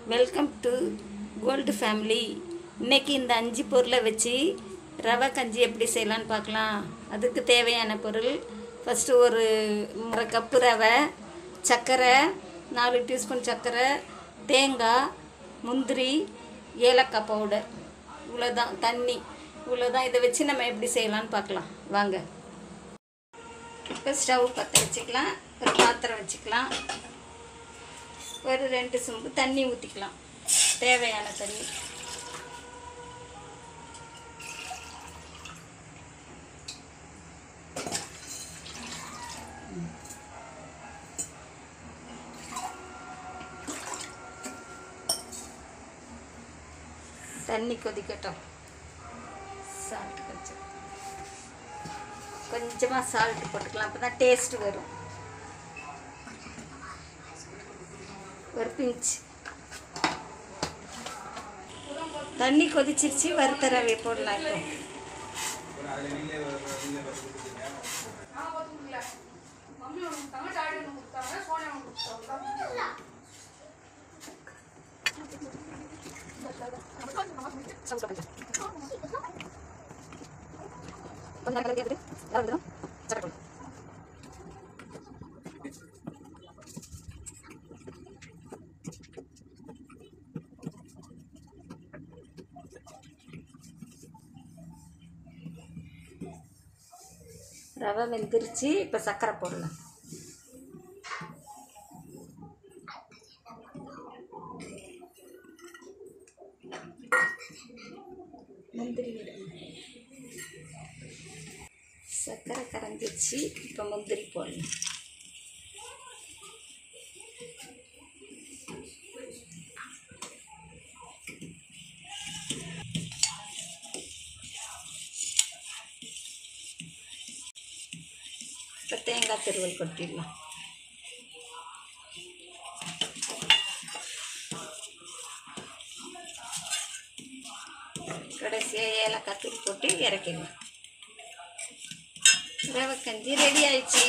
Welcome to gold family இன்னைக்கு இந்த அஞ்சு பொருளை வச்சு ரவை கஞ்சி எப்படி செய்யலான்னு பார்க்கலாம் அதுக்கு தேவையான பொருள் ஃபஸ்ட்டு ஒரு அரை கப்பு ரவை சர்க்கரை நாலு டீஸ்பூன் சர்க்கரை தேங்காய் முந்திரி ஏலக்காய் பவுடர் இவ்வளோதான் தண்ணி இவ்வளோதான் இதை வச்சு நம்ம எப்படி செய்யலான்னு பார்க்கலாம் வாங்க இப்போ ஸ்டவ் பற்ற வச்சுக்கலாம் ஒரு பாத்திரம் வச்சுக்கலாம் ஒரு ரெண்டு சொம்பு தண்ணி ஊற்றிக்கலாம் தேவையான தண்ணி தண்ணி கொதிக்கட்டும் சால்ட் கொஞ்சம் கொஞ்சமாக சால்ட் போட்டுக்கலாம் அப்போ தான் டேஸ்ட் வரும் ஒரு பிஞ்ச் தண்ணி கொதிச்சிருச்சு வறுத்த ரவை போடலாம் இப்போ ரவை வெந்துருச்சு இப்போ சர்க்கரை போடலாம் முந்திரி விடணும். சர்க்கரை கரைஞ்சிருச்சு இப்போ முந்திரி போடணும் இப்போ தேங்காய் திருவல் கொட்டிடலாம் கடைசியாக ஏலக்காய் தூள் போட்டு இறக்கிடலாம் ரவை கஞ்சி ரெடி ஆயிடுச்சு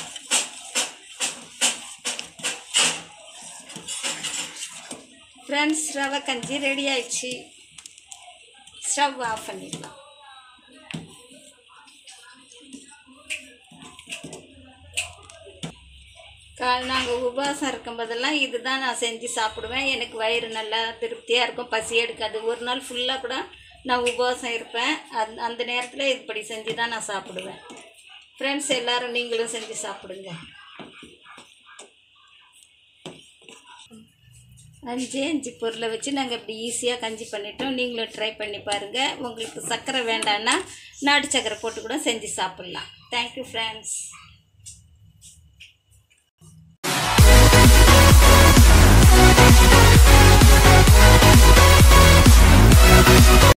ஃப்ரெண்ட்ஸ் ரவை கஞ்சி ரெடி ஆயிடுச்சு ஸ்டவ் ஆஃப் பண்ணிடலாம் கால் நாங்கள் உபவாசம் இருக்கும்போதெல்லாம் இதுதான் நான் செஞ்சு சாப்பிடுவேன் எனக்கு வயிறு நல்லா திருப்தியாக இருக்கும் பசி எடுக்காது ஒரு நாள் ஃபுல்லாக கூட நான் உபவாசம் இருப்பேன் அந் அந்த நேரத்தில் இப்படி செஞ்சு தான் நான் சாப்பிடுவேன் ஃப்ரெண்ட்ஸ் எல்லாரும் நீங்களும் செஞ்சு சாப்பிடுங்க அஞ்சு அஞ்சு பொருளை வச்சு நாங்கள் இப்படி ஈஸியாக கஞ்சி பண்ணிட்டோம் நீங்களும் ட்ரை பண்ணி பாருங்கள் உங்களுக்கு சர்க்கரை வேண்டான்னா நாட்டு சர்க்கரை போட்டு கூட செஞ்சு சாப்பிட்லாம் தேங்க்யூ ஃப்ரெண்ட்ஸ்